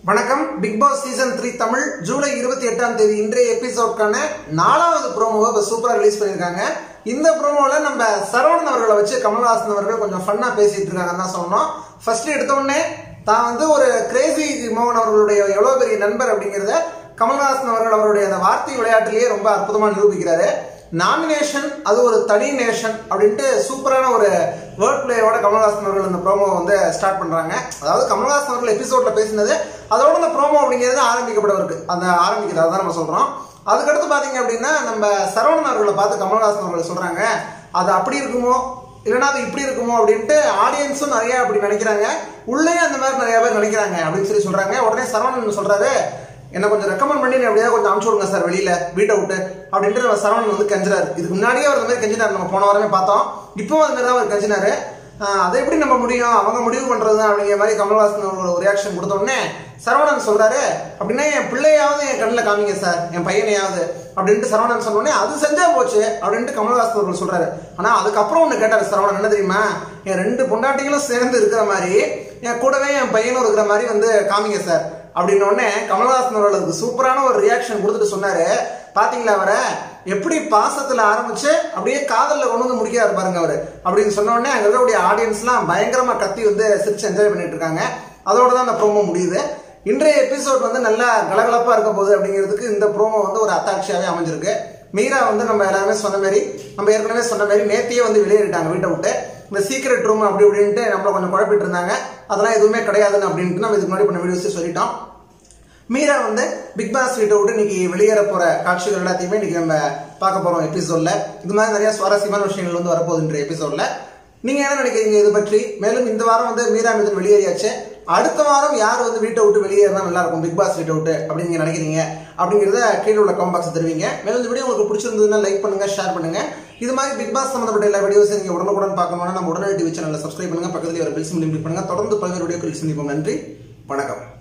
வணக்கம் Bigg Boss season three Tamil ஜூலை இருபத்தி எட்டாம் தேதி இன்றைய எபிசோட்கான நாலாவது ப்ரோமோவை இப்போ சூப்பராக ரிலீஸ் பண்ணியிருக்காங்க இந்த ப்ரோமோவில் நம்ம சரவணன் அவர்களை வச்சு கமல்ஹாசன் அவர்கள் கொஞ்சம் ஃபன்னாக பேசிட்டு இருக்காங்கன்னு தான் சொன்னோம் ஃபர்ஸ்ட் எடுத்த உடனே தான் வந்து ஒரு கிரேசி மோகன் அவர்களுடைய எவ்வளோ பெரிய நண்பர் அப்படிங்கிறத கமல்ஹாசன் அவர்கள் அவருடைய அந்த வார்த்தை விளையாட்டிலேயே ரொம்ப அற்புதமாக நிரூபிக்கிறாரு நாமினேஷன் அது ஒரு தனி நேஷன் அப்படின்ட்டு சூப்பரான ஒரு வேர்ட் பிளேயோட கமல்ஹாசன் அவர்கள் இந்த ப்ரோமோ வந்து ஸ்டார்ட் பண்றாங்க அதாவது கமல்ஹாசன் அவர்கள் எபிசோட்ல பேசினது அதோட இந்த ப்ரோமோ அப்படிங்கிறது ஆரம்பிக்கப்படவிருக்கு அந்த ஆரம்பிக்கிறது அதான் நம்ம சொல்றோம் அதுக்கடுத்து பாத்தீங்க அப்படின்னா நம்ம சரவணன் அவர்களை பார்த்து கமல்ஹாசன் அவர்கள் சொல்றாங்க அது அப்படி இருக்குமோ இல்லைன்னா அது இப்படி இருக்குமோ அப்படின்ட்டு ஆடியன்ஸும் நிறைய அப்படி நினைக்கிறாங்க உள்ளே அந்த மாதிரி நிறைய பேர் நினைக்கிறாங்க அப்படின்னு சொல்லி சொல்றாங்க உடனே சரவணன் சொல்றாரு என்ன கொஞ்சம் ரெக்கமெண்ட் பண்ணி நீ அப்படியே கொஞ்சம் அனுப்பிச்சு விடுங்க சார் வெளியில வீட்டை விட்டு அப்படின்ட்டு நம்ம சரவணன் வந்து கெஞ்சினாரு இதுக்கு முன்னாடியே அவர் இந்த மாதிரி கெஞ்சினார் நம்ம போன வாரமே பார்த்தோம் இப்பவும் அது மாதிரி தான் அவர் கெஞ்சினாரு ஆஹ் அதை எப்படி நம்ம முடியும் அவங்க முடிவு பண்றது தான் அப்படிங்கிற மாதிரி கமல்ஹாசன் அவர்கள் ஒரு ரியாக்ஷன் கொடுத்த உடனே சரவணன் சொல்றாரு அப்படின்னா என் பிள்ளையாவது என் கண்ணில் காமிங்க சார் என் பையனையாவது அப்படின்ட்டு சரவணன் சொன்ன உடனே அது செஞ்சா போச்சு அப்படின்ட்டு கமல்ஹாசன் அவர்கள் சொல்றாரு ஆனா அதுக்கப்புறம் ஒன்று கேட்டார் சரவணன் என்ன தெரியுமா என் ரெண்டு பொண்டாட்டிகளும் சேர்ந்து இருக்கிற மாதிரி என் கூடவே என் பையனும் இருக்கிற மாதிரி வந்து காமிங்க சார் அப்படின்ன உடனே கமல்ஹாசன் அவர்களுக்கு சூப்பரான ஒரு ரியாக்ஷன் கொடுத்துட்டு சொன்னாரு பாத்தீங்களா அவரை எப்படி பாசத்துல ஆரம்பிச்சு அப்படியே காதல்ல கொண்டு வந்து முடிக்கிறாரு பாருங்க அவரு அப்படின்னு சொன்ன உடனே அங்க இருக்கக்கூடிய ஆடியன்ஸ்லாம் பயங்கரமா கத்தி வந்து சிரிச்சு என்ஜாய் பண்ணிட்டு இருக்காங்க அதோட தான் அந்த ப்ரோமோ முடியுது இன்றைய எபிசோட் வந்து நல்லா கலகலப்பா இருக்க போகுது அப்படிங்கிறதுக்கு இந்த ப்ரோமோ வந்து ஒரு அத்தாட்சியாவே அமைஞ்சிருக்கு மீரா வந்து நம்ம எல்லாருமே சொன்ன மாதிரி நம்ம ஏற்கனவே சொன்ன மாதிரி நேத்தியே வந்து வெளியேறிட்டாங்க வீட்டை விட்டு இந்த சீக்ரெட் ரூம் அப்படி இப்படின்ட்டு நம்மள கொஞ்சம் குழப்பிட்டு இருந்தாங்க அதெல்லாம் எதுவுமே கிடையாதுன்னு அப்படின்ட்டு நம்ம இதுக்கு முன்னாடி பண்ண வீடியோஸே சொல்லிட்டோம் மீரா வந்து பிக் பாஸ் வீட்டை விட்டு இன்னைக்கு வெளியேற போற காட்சிகள் எல்லாத்தையுமே இன்னைக்கு நம்ம பார்க்க போறோம் எபிசோட்ல இது மாதிரி நிறைய சுவாரஸ்யமான விஷயங்கள் வந்து வரப்போகுது இன்றைய எபிசோட்ல நீங்க என்ன நினைக்கிறீங்க இது பற்றி மேலும் இந்த வாரம் வந்து மீரா மிதன் வெளியேறியாச்சு அடுத்த வாரம் யார் வந்து வீட்டை விட்டு வெளியேறினா நல்லா இருக்கும் பிக் பாஸ் வீட்டை விட்டு அப்படின்னு நீங்க நினைக்கிறீங்க அப்படிங்கிறத கீழே உள்ள காம் பாக்ஸ் தெரிவிங்க மேலும் இந்த வீடியோ உங்களுக்கு பிடிச்சிருந்ததுன்னா லைக் பண்ணுங்க ஷேர் பண்ணுங்க இது மாதிரி பிக் பாஸ் சம்பந்தப்பட்ட எல்லா வீடியோஸும் நீங்க உடனுக்குடன் பார்க்கணும்னா நம்ம உடனடி டிவி சேனலை சப்ஸ்கிரைப் பண்ணுங்க பக்கத்துல ஒரு பெல் சிம்பிள் கிளிக் பண்ணுங்க தொடர்ந்து பல்வேறு வீடியோக்கள் சந்திப்போம் நன்றி வணக்கம்